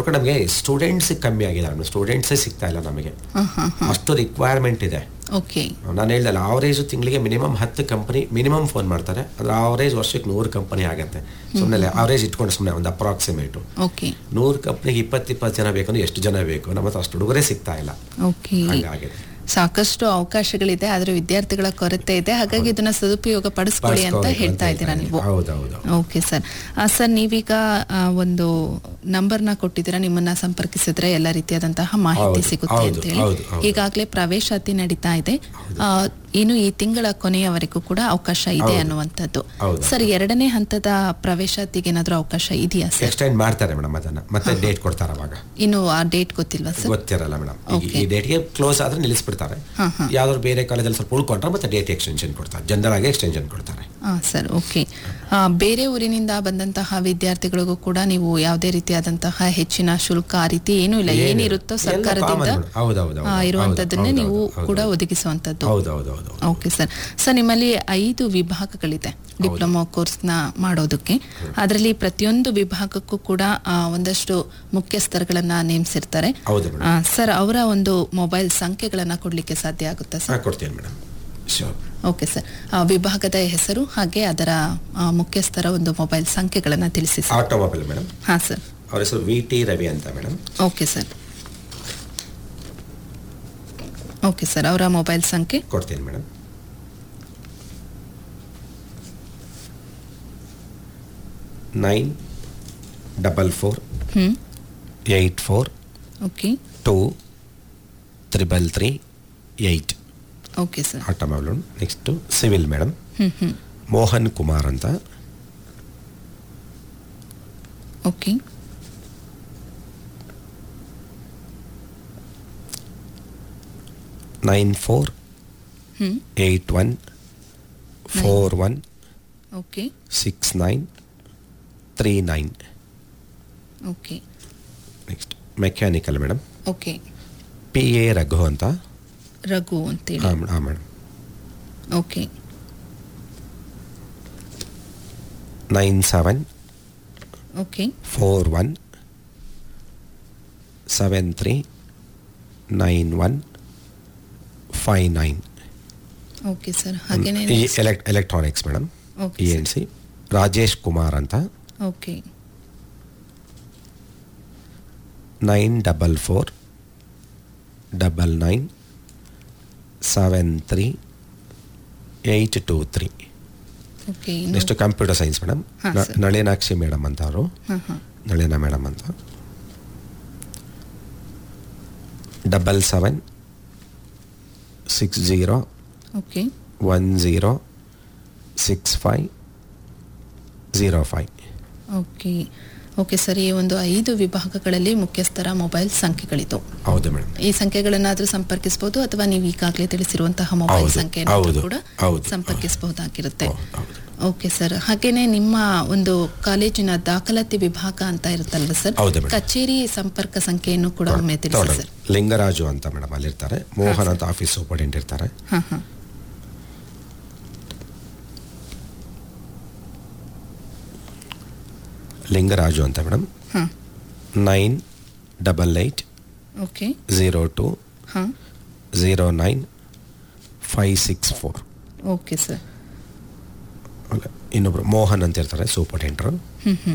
ನೋಡ್ಕೊಂಡು ನಮಗೆ ಸ್ಟೂಡೆಂಟ್ಸ್ ಕಮ್ಮಿ ಆಗಿದೆ ನಮಗೆ ಸ್ಟೂಡೆಂಟ್ಸೇ ಸಿಗ್ತಾ ಇಲ್ಲ ನಮಗೆ ಹಾಂ ಹಾಂ ಅಷ್ಟು ರಿಕ್ವೈರ್ಮೆಂಟ್ ಇದೆ ಓಕೆ ನಾನು ಹೇಳ್ದಲ್ಲ ಆವರೇಜ್ ತಿಂಗಳಿಗೆ ಮಿನಿಮಮ್ ಹತ್ತು ಕಂಪನಿ ಮಿನಿಮಮ್ ಫೋನ್ ಮಾಡ್ತಾರೆ ಅಂದ್ರೆ ಆವರೇಜ್ ವರ್ಷಕ್ಕೆ ನೂರು ಕಂಪನಿ ಆಗುತ್ತೆ ಸುಮ್ಮನೆ ಆವರೇಜ್ ಇಟ್ಕೊಂಡು ಸುಮ್ಮನೆ ಒಂದು ಅಪ್ರಾಕ್ಸಿಮೇಟು ಓಕೆ ನೂರು ಕಂಪ್ನಿಗೆ ಇಪ್ಪತ್ತು ಇಪ್ಪತ್ತು ಜನ ಬೇಕು ಅಂದ್ರೆ ಎಷ್ಟು ಜನ ಬೇಕು ನಮ್ಮ ಹತ್ರ ಅಷ್ಟು ಹುಡುಗರೇ ಸಿಗ್ತಾ ಇಲ್ಲ ಓಕೆ ಹಂಗಾಗಿದೆ ಸಾಕಷ್ಟು ಅವಕಾಶಗಳಿದೆ ಆದ್ರೆ ವಿದ್ಯಾರ್ಥಿಗಳ ಕೊರತೆ ಇದೆ ಹಾಗಾಗಿ ಇದನ್ನ ಸದುಪಯೋಗ ಪಡಿಸ್ಕೊಳ್ಳಿ ಅಂತ ಬಳಸ್ಕೋಬೇಕು ಹೇಳ್ತಾ ಅಂತ ಇದ್ದೀರಾ ಹೇಳ್ತಾ ನೀವು ಹೌದೌದು ಓಕೆ ಸರ್ ಸರ್ ನೀವೀಗ ಆ, ಒಂದು ನಂಬರ್ನ ಕೊಟ್ಟಿದ್ದೀರಾ ನಿಮ್ಮನ್ನ ಸಂಪರ್ಕಿಸಿದ್ರೆ ಎಲ್ಲ ರೀತಿಯಾದಂತಹ ಮಾಹಿತಿ ಹೌದು, ಸಿಗುತ್ತೆ ಹೌದು, ಅಂತ ಹೇಳಿ ಹೌದು, ಹೌದು. ಈಗಾಗಲೇ ಪ್ರವೇಶಾತಿ ನಡೀತಾ ಇದೆ ಆ, ಇನ್ನು ಈ ತಿಂಗಳ ಕೊನೆಯವರೆಗೂ ಕೂಡ ಅವಕಾಶ ಇದೆ ಹೌದು. ಅನ್ನುವಂಥದ್ದು ಹೌದು. ಸರ್ ಎರಡನೇ ಹಂತದ ಪ್ರವೇಶಾತಿಗೆ ಏನಾದರೂ ಅವಕಾಶ ಇದೆಯಾ ಸರ್ ಎಕ್ಸ್ಟೆಂಡ್ ಮಾಡ್ತಾರೆ ಮೇಡಮ್ ಅದನ್ನ ಮತ್ತೆ ಡೇಟ್ ಕೊಡ್ತಾರೆ ಅವಾಗ ಇನ್ನು ಆ ಡೇಟ್ ಗೊತ್ತಿಲ್ವಾ ಸರ್ ಗೊತ್ತಿರಲ್ಲ ಮೇಡಮ್ Okay. ಈ ಡೇಟ್ಗೆ ಕ್ಲೋಸ್ ಆದ್ರೆ ನಿಲ್ಲಿಸ್ಬಿಡ್ತಾರೆ ಹಾ, ಹಾ. ಯಾವ್ದಾದ್ರು ಬೇರೆ ಕಾಲೇಜಲ್ಲಿ ಸ್ವಲ್ಪ ಉಳ್ಕೊಂಡ್ರೆ ಮತ್ತೆ ಡೇಟ್ ಎಕ್ಸ್ಟೆನ್ಷನ್ ಕೊಡ್ತಾರೆ ಜನರಲ್ ಆಗಿ ಎಕ್ಸ್ಟೆನ್ಷನ್ ಕೊಡ್ತಾರೆ ಹಾಂ ಸರ್ ಓಕೆ ಆ, ಬೇರೆ ಊರಿನಿಂದ ಬಂದಂತಹ ವಿದ್ಯಾರ್ಥಿಗಳಿಗೂ ಕೂಡ ನೀವು ಯಾವುದೇ ರೀತಿಯಾದಂತಹ ಹೆಚ್ಚಿನ ಶುಲ್ಕ ಆ ರೀತಿ ಏನೂ ಇಲ್ಲ ಏನಿಲ್ಲ. ಏನಿರುತ್ತೋ ಎಲ್ಲ ಸರ್ಕಾರದಿಂದ common ಮೇಡಮ್. ಹೌದೌದು, ಆ, ಹೌದು, ಇರುವಂತದ್ದನ್ನೇ ಹೌದು, ನೀವು ಹೌದು, ಕೂಡ ಹೌದು. ಒದಗಿಸುವಂತದ್ದು ಹೌದೌದು ಹೌದು ಓಕೆ ಸರ್ ಸರ್ ನಿಮ್ಮಲ್ಲಿ ಐದು ವಿಭಾಗಗಳಿದೆ ಡಿಪ್ಲೊಮಾ ಕೋರ್ಸ್ನ ಮಾಡೋದಕ್ಕೆ ಅದರಲ್ಲಿ ಪ್ರತಿಯೊಂದು ವಿಭಾಗಕ್ಕೂ ಕೂಡ ಆ, ಒಂದಷ್ಟು ಮುಖ್ಯಸ್ಥರುಗಳನ್ನ ನೇಮಿಸಿರ್ತಾರೆ ಹೌದು ಮೇಡಮ್ ಆ, ಸರ್ ಅವರ ಒಂದು ಮೊಬೈಲ್ ಸಂಖ್ಯೆಗಳನ್ನ ಕೊಡ್ಲಿಕ್ಕೆ ಸಾಧ್ಯ ಆಗುತ್ತಾ ಹಾ ಸರ್ ಕೊಡ್ತೀನಿ ಮೇಡಮ್ ಶೋರ್ ಓಕೆ ಸರ್ ಆ, ವಿಭಾಗದ ಹೆಸರು ಹಾಗೆ ಅದರ ಆ, ಮುಖ್ಯಸ್ಥರ ಒಂದು ಮೊಬೈಲ್ ಸಂಖ್ಯೆಗಳನ್ನ ತಿಳಿಸಿ ಸರ್ ಆಟೋಮೊಬೈಲ್ ಮೇಡಮ್ ಹಾಂ ಸರ್ ಅವ್ರ ಹೆಸರು ವಿ ಟಿ ರವಿ ಅಂತ madam okay sir okay sir ಅವರ ಮೊಬೈಲ್ ಸಂಖ್ಯೆ ಕೊಡ್ತೀನಿ ಮೇಡಮ್ ನೈನ್ ಡಬಲ್ ಫೋರ್ ಹ್ಞೂ eight four okay two triple three eight okay sir automobile next civil madam ಹ್ಞೂ ಹ್ಞೂ ಮೋಹನ್ ಕುಮಾರ್ ಅಂತ ಓಕೆ ನೈನ್ ಫೋರ್ ಹ್ಞೂ eight one four one okay six nine three nine okay next mechanical madam okay P A Raghu ಅಂತ ರಘು ಅಂತೇಳಿ ಹಾಂ ಹಾಂ madam okay nine seven okay four one seven three nine one five nine okay sir ಹಾಗೇನೆ ಈ elect electronics madam okay E N C Rajesh Kumar ಅಂತ okay nine double four double nine seven three eight two three okay next computer science madam ಹಾ, sir. Nalinakshi madam ಅಂತ ಅವರು ಹಾಂ ಹಾಂ Nalina madam ಅಂತ double seven six zero okay one zero six five zero five okay okay sir ಈ ಒಂದು ಐದು ವಿಭಾಗಗಳಲ್ಲಿ ಮುಖ್ಯಸ್ಥರ ಮೊಬೈಲ್ ಸಂಖ್ಯೆಗಳಿತು ಹೌದು ಮೇಡಮ್ ಈ ಸಂಖ್ಯೆಗಳನ್ನಾದ್ರೂ ಸಂಪರ್ಕಿಸಬಹುದು ಅಥವಾ ನೀವು ಈಗಾಗಲೇ ತಿಳಿಸಿರುವಂತಹ ಮೊಬೈಲ್ ಹೌದು, ಸಂಖ್ಯೆಯನ್ನು ಹೌದು, ಕೂಡ ಹೌದು. ಸಂಪರ್ಕಿಸಬಹುದಾಗಿರುತ್ತೆ ಹೌದು, ಹೌದು. ಓಕೆ ಸರ್ ಹಾಗೇನೆ ನಿಮ್ಮ ಒಂದು ಕಾಲೇಜಿನ ದಾಖಲಾತಿ ವಿಭಾಗ ಅಂತ ಇರುತ್ತಲ್ವ ಸರ್ ಹೌದು ಮೇಡಮ್. ಕಚೇರಿ ಸಂಪರ್ಕ ಸಂಖ್ಯೆಯನ್ನು ಕೂಡ ಒಮ್ಮೆ ತಿಳಿಸಿ ನೋಡೋಣ. ಸರ್ ಲಿಂಗರಾಜು ಅಂತ ಮೇಡಮ್ ಅಲ್ಲಿರ್ತಾರೆ ಮೋಹನ್ ಅಂತ ಆಫೀಸ್ ಸೂಪರ್ಡೆಂಟ್ ಇರ್ತಾರೆ ಹಾಂ ಹಾಂ ಲಿಂಗರಾಜು ಅಂತ ಮೇಡಮ್ ಹಾಂ nine double eight okay zero two ಹಾಂ zero nine five six four okay sir ಇನ್ನೊಬ್ರು ಮೋಹನ್ ಅಂತ ಇರ್ತಾರೆ ಸೂಪರ್ಡೆಂಟ್ರು ಹ್ಞೂ ಹ್ಞೂ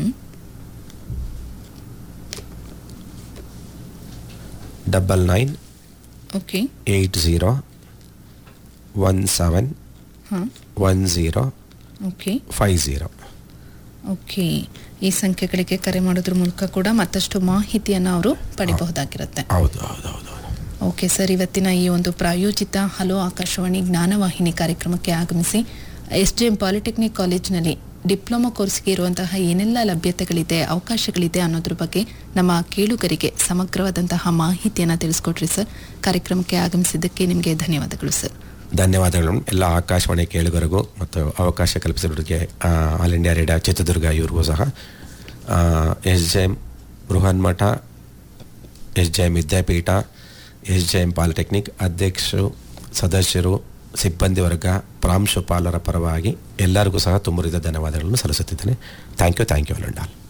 double nine okay eight zero one seven ಹಾಂ one zero okay five zero okay ಈ ಸಂಖ್ಯೆಗಳಿಗೆ ಕರೆ ಮಾಡೋದ್ರ ಮೂಲಕ ಕೂಡ ಮತ್ತಷ್ಟು ಮಾಹಿತಿಯನ್ನು ಅವರು ಪಡಿಬಹುದಾಗಿರುತ್ತೆ ಹೌದು ಹೌದು ಹೌದು ಹೌದು ಓಕೆ ಸರ್ ಇವತ್ತಿನ ಈ ಒಂದು ಪ್ರಾಯೋಜಿತ ಹಲೋ ಆಕಾಶವಾಣಿ ಜ್ಞಾನವಾಹಿನಿ ಕಾರ್ಯಕ್ರಮಕ್ಕೆ ಆಗಮಿಸಿ ಎಸ್ ಡಿ ಎಂ ಪಾಲಿಟೆಕ್ನಿಕ್ ಕಾಲೇಜಿನಲ್ಲಿ ಡಿಪ್ಲೊಮಾ ಕೋರ್ಸ್ಗೆ ಇರುವಂತಹ ಏನೆಲ್ಲ ಲಭ್ಯತೆಗಳಿದೆ ಅವಕಾಶಗಳಿದೆ ಅನ್ನೋದ್ರ ಬಗ್ಗೆ ನಮ್ಮ ಕೇಳುಗರಿಗೆ ಸಮಗ್ರವಾದಂತಹ ಮಾಹಿತಿಯನ್ನು ತಿಳಿಸ್ಕೊಟ್ರಿ ಸರ್ ಕಾರ್ಯಕ್ರಮಕ್ಕೆ ಆಗಮಿಸಿದ್ದಕ್ಕೆ ನಿಮಗೆ ಧನ್ಯವಾದಗಳು ಸರ್ ಧನ್ಯವಾದಗಳು ಎಲ್ಲ ಆಕಾಶವಾಣಿ ಕೇಳುಗರಿಗೂ ಮತ್ತು ಅವಕಾಶ ಕಲ್ಪಿಸಿರೋರಿಗೆ ಆಲ್ ಇಂಡಿಯಾ ರೇಡಿಯೋ ಚಿತ್ರದುರ್ಗ ಇವ್ರಿಗೂ ಸಹ S J M Brihanmatha S J M Vidyapeetha S J M polytechnic ಅಧ್ಯಕ್ಷರು ಸದಸ್ಯರು ಸಿಬ್ಬಂದಿ ವರ್ಗ ಪ್ರಾಂಶುಪಾಲರ ಪರವಾಗಿ ಎಲ್ಲರಿಗೂ ಸಹ ತುಂಬುರಿದ ಧನ್ಯವಾದಗಳನ್ನು ಸಲ್ಲಿಸುತ್ತಿದ್ದೇನೆ ಥ್ಯಾಂಕ್ ಯು ಥ್ಯಾಂಕ್ ಯು ಅಲ್